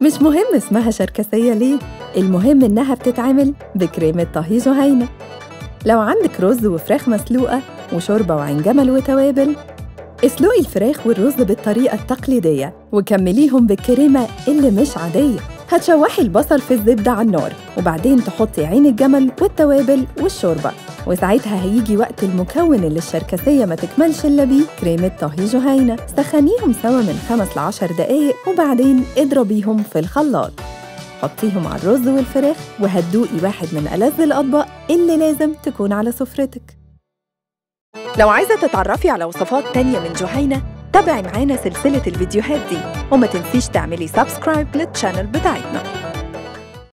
مش مهم اسمها شركسية ليه المهم إنها بتتعمل بكريمة طهي جهينة لو عندك رز وفراخ مسلوقة وشوربة وعين جمل وتوابل اسلقي الفراخ والرز بالطريقة التقليدية وكمليهم بالكريمة اللي مش عادية هتشوحي البصل في الزبدة على النار وبعدين تحطي عين الجمل والتوابل والشوربة وساعتها هيجي وقت المكون اللي الشركسية ما تكملش إلا بيه كريمة طهي جهينة سخنيهم سوا من 5 ل 10 دقايق وبعدين اضربيهم في الخلاط حطيهم على الرز والفراخ وهتدوقي واحد من ألذ الأطباق اللي لازم تكون على سفرتك لو عايزة تتعرفي على وصفات تانية من جهينة تابعي معانا سلسلة الفيديوهات دي وما تنسيش تعملي سبسكرايب للتشانل بتاعتنا